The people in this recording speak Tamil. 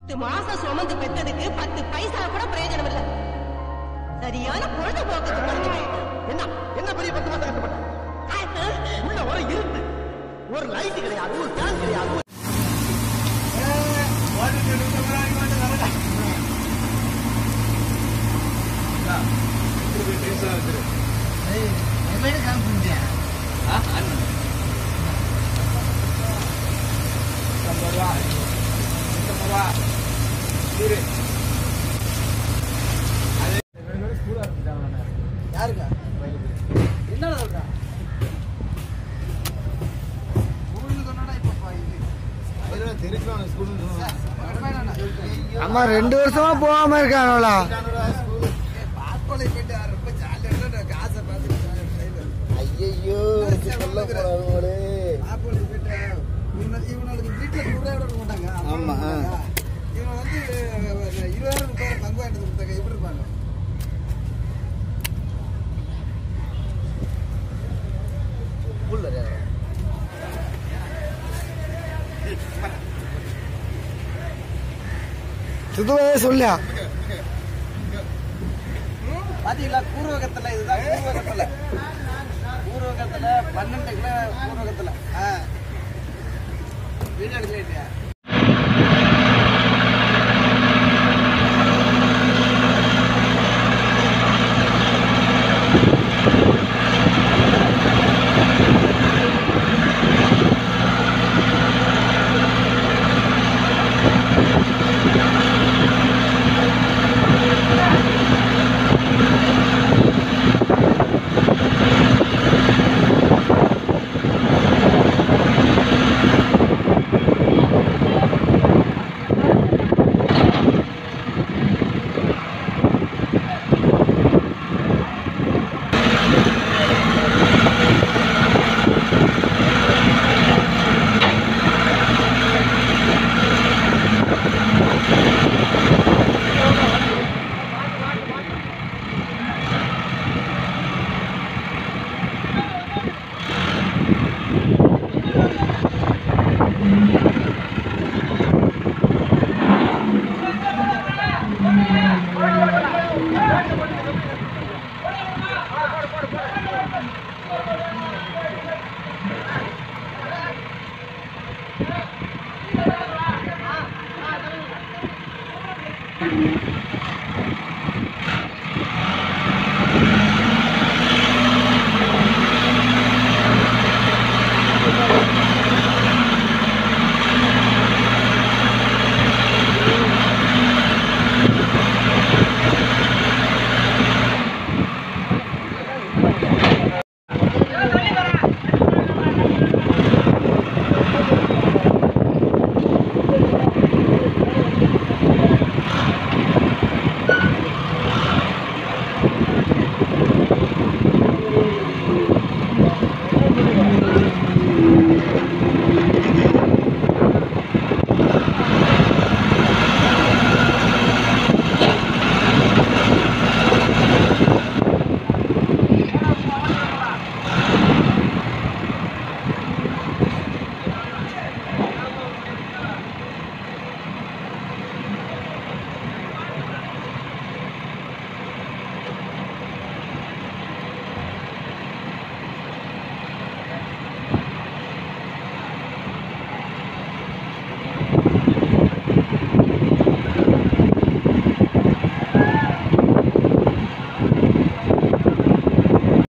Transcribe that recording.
பத்து மாசம் சுமந்து பெத்ததுக்கு பத்து பைசா கூட பிரயோஜனம் இல்ல சரியான பொழுதுபோக்கு என்ன என்ன பெரிய பத்து மாசம் கஷ்டப்பட்ட உள்ள ஒரு இருட்டு ஒரு லைட் கிடையாது ஒரு ஃபேன் கிடையாது யாருக்கா என்ன சொல்றா அம்மா ரெண்டு வருஷமா போகாம இருக்காங்களா ஐயோ சொல்ல போறாரு ஆமா, ஆ. இவன் வந்து இருபதாயிரம் ரூபாய் பங்கு வாங்கிட்டு கொடுத்தாங்க எப்படி இருப்பாங்க சுத்தவே சொல்லியா பாத்தீங்களா பூர்வகத்துல இதுதான் பூர்வகத்துல பூர்வகத்துல பன்னெண்டு கிலோ பூர்வகத்துல ஆ. வீடியோ எடுக்கல இல்லையா